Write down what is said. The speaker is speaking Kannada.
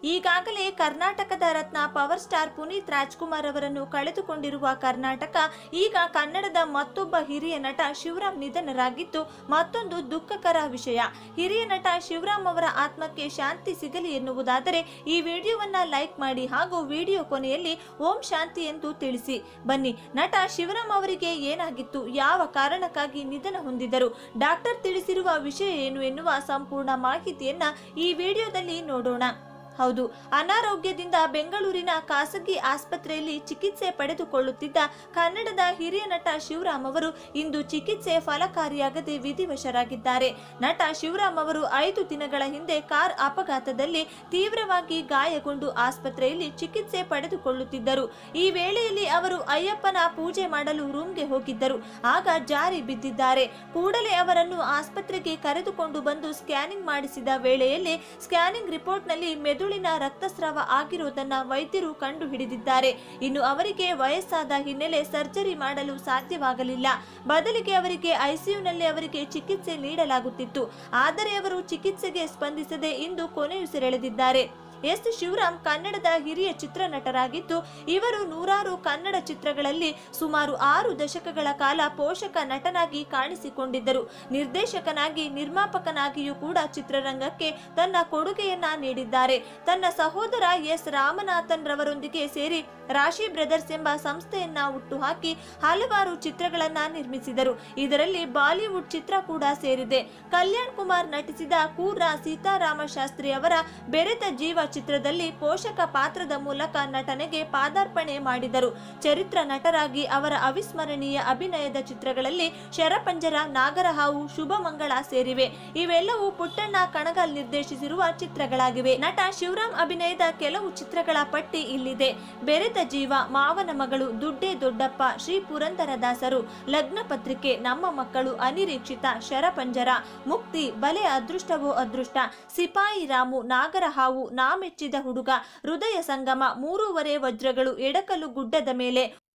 ಈಗಾಗಲೇ ಕರ್ನಾಟಕದ ರತ್ನ ಪವರ್ ಸ್ಟಾರ್ ಪುನೀತ್ ರಾಜ್ಕುಮಾರ್ ಅವರನ್ನು ಕಳೆದುಕೊಂಡಿರುವ ಕರ್ನಾಟಕ ಈಗ ಕನ್ನಡದ ಮತ್ತೊಬ್ಬ ಹಿರಿಯ ನಟ ಶಿವರಾಮ್ ನಿಧನರಾಗಿದ್ದು ಮತ್ತೊಂದು ದುಃಖಕರ ವಿಷಯ ಹಿರಿಯ ನಟ ಶಿವರಾಮ್ ಅವರ ಆತ್ಮಕ್ಕೆ ಶಾಂತಿ ಸಿಗಲಿ ಎನ್ನುವುದಾದರೆ ಈ ವಿಡಿಯೋವನ್ನ ಲೈಕ್ ಮಾಡಿ ಹಾಗೂ ವಿಡಿಯೋ ಕೊನೆಯಲ್ಲಿ ಓಂ ಶಾಂತಿ ಎಂದು ತಿಳಿಸಿ ಬನ್ನಿ ನಟ ಶಿವರಾಮ್ ಅವರಿಗೆ ಏನಾಗಿತ್ತು ಯಾವ ಕಾರಣಕ್ಕಾಗಿ ನಿಧನ ಹೊಂದಿದರು ಡಾಕ್ಟರ್ ತಿಳಿಸಿರುವ ವಿಷಯ ಏನು ಎನ್ನುವ ಸಂಪೂರ್ಣ ಮಾಹಿತಿಯನ್ನ ಈ ವಿಡಿಯೋದಲ್ಲಿ ನೋಡೋಣ ಹೌದು ಅನಾರೋಗ್ಯದಿಂದ ಬೆಂಗಳೂರಿನ ಖಾಸಗಿ ಆಸ್ಪತ್ರೆಯಲ್ಲಿ ಚಿಕಿತ್ಸೆ ಪಡೆದುಕೊಳ್ಳುತ್ತಿದ್ದ ಕನ್ನಡದ ಹಿರಿಯ ನಟ ಶಿವರಾಮ್ ಅವರು ಇಂದು ಚಿಕಿತ್ಸೆ ಫಲಕಾರಿಯಾಗದೆ ವಿಧಿವಶರಾಗಿದ್ದಾರೆ ನಟ ಶಿವರಾಮ್ ಅವರು ಐದು ದಿನಗಳ ಹಿಂದೆ ಕಾರ್ ಅಪಘಾತದಲ್ಲಿ ತೀವ್ರವಾಗಿ ಗಾಯಗೊಂಡು ಆಸ್ಪತ್ರೆಯಲ್ಲಿ ಚಿಕಿತ್ಸೆ ಪಡೆದುಕೊಳ್ಳುತ್ತಿದ್ದರು ಈ ವೇಳೆಯಲ್ಲಿ ಅವರು ಅಯ್ಯಪ್ಪನ ಪೂಜೆ ಮಾಡಲು ರೂಮ್ಗೆ ಹೋಗಿದ್ದರು ಆಗ ಜಾರಿ ಬಿದ್ದಿದ್ದಾರೆ ಕೂಡಲೇ ಅವರನ್ನು ಆಸ್ಪತ್ರೆಗೆ ಕರೆದುಕೊಂಡು ಬಂದು ಸ್ಕ್ಯಾನಿಂಗ್ ಮಾಡಿಸಿದ ವೇಳೆಯಲ್ಲಿ ಸ್ಕ್ಯಾನಿಂಗ್ ರಿಪೋರ್ಟ್ನಲ್ಲಿ ಮೆದುಳಿನ ರಕ್ತಸ್ರಾವ ಆಗಿರುವುದನ್ನ ವೈದ್ಯರು ಕಂಡು ಹಿಡಿದಿದ್ದಾರೆ ಇನ್ನು ಅವರಿಗೆ ವಯಸ್ಸಾದ ಹಿನ್ನೆಲೆ ಸರ್ಜರಿ ಮಾಡಲು ಸಾಧ್ಯವಾಗಲಿಲ್ಲ ಬದಲಿಗೆ ಅವರಿಗೆ ಐಸಿಯುನಲ್ಲಿ ಅವರಿಗೆ ಚಿಕಿತ್ಸೆ ನೀಡಲಾಗುತ್ತಿತ್ತು ಆದರೆ ಅವರು ಚಿಕಿತ್ಸೆಗೆ ಸ್ಪಂದಿಸದೆ ಇಂದು ಕೊನೆಯುಸಿರೆಳೆದಿದ್ದಾರೆ ಎಸ್ ಶಿವರಾಮ್ ಕನ್ನಡದ ಹಿರಿಯ ಚಿತ್ರನಟರಾಗಿದ್ದು ಇವರು ನೂರಾರು ಕನ್ನಡ ಚಿತ್ರಗಳಲ್ಲಿ ಸುಮಾರು ಆರು ದಶಕಗಳ ಕಾಲ ಪೋಷಕ ನಟನಾಗಿ ಕಾಣಿಸಿಕೊಂಡಿದ್ದರು ನಿರ್ದೇಶಕನಾಗಿ ನಿರ್ಮಾಪಕನಾಗಿಯೂ ಕೂಡ ಚಿತ್ರರಂಗಕ್ಕೆ ತನ್ನ ಕೊಡುಗೆಯನ್ನ ನೀಡಿದ್ದಾರೆ ತನ್ನ ಸಹೋದರ ಎಸ್ ರಾಮನಾಥನ್ ರವರೊಂದಿಗೆ ಸೇರಿ ರಾಶಿ ಬ್ರದರ್ಸ್ ಎಂಬ ಸಂಸ್ಥೆಯನ್ನ ಹುಟ್ಟುಹಾಕಿ ಹಲವಾರು ಚಿತ್ರಗಳನ್ನ ನಿರ್ಮಿಸಿದರು ಇದರಲ್ಲಿ ಬಾಲಿವುಡ್ ಚಿತ್ರ ಕೂಡ ಸೇರಿದೆ ಕಲ್ಯಾಣ್ ಕುಮಾರ್ ನಟಿಸಿದ ಕೂರ್ರ ಸೀತಾರಾಮ ಶಾಸ್ತ್ರಿ ಅವರ ಬೆರೆತ ಜೀವ ಚಿತ್ರದಲ್ಲಿ ಪೋಷಕ ಪಾತ್ರದ ಮೂಲಕ ನಟನೆಗೆ ಪಾದಾರ್ಪಣೆ ಮಾಡಿದರು ಚರಿತ್ರ ನಟರಾಗಿ ಅವರ ಅವಿಸ್ಮರಣೀಯ ಅಭಿನಯದ ಚಿತ್ರಗಳಲ್ಲಿ ಶರಪಂಜರ ನಾಗರಹಾವು ಶುಭ ಮಂಗಳ ಸೇರಿವೆ ಇವೆಲ್ಲವೂ ಪುಟ್ಟಣ್ಣ ಕಣಗಾಲ್ ನಿರ್ದೇಶಿಸಿರುವ ಚಿತ್ರಗಳಾಗಿವೆ ನಟ ಶಿವರಾಮ್ ಅಭಿನಯದ ಕೆಲವು ಚಿತ್ರಗಳ ಪಟ್ಟಿ ಇಲ್ಲಿದೆ ಬೆರೆತ ಜೀವ ಮಾವನ ಮಗಳು ದುಡ್ಡೇ ದೊಡ್ಡಪ್ಪ ಶ್ರೀ ಪುರಂದರದಾಸರು ಲಗ್ನ ಪತ್ರಿಕೆ ನಮ್ಮ ಮಕ್ಕಳು ಅನಿರೀಕ್ಷಿತ ಶರಪಂಜರ ಮುಕ್ತಿ ಬಲೆ ಅದೃಷ್ಟವೋ ಅದೃಷ್ಟ ಸಿಪಾಯಿ ರಾಮು ನಾಗರಹಾವು ನಾ ಮೆಚ್ಚಿದ ಹುಡುಗ ಹೃದಯ ಸಂಗಮ ಮೂರೂವರೆ ವಜ್ರಗಳು ಎಡಕಲು ಗುಡ್ಡದ ಮೇಲೆ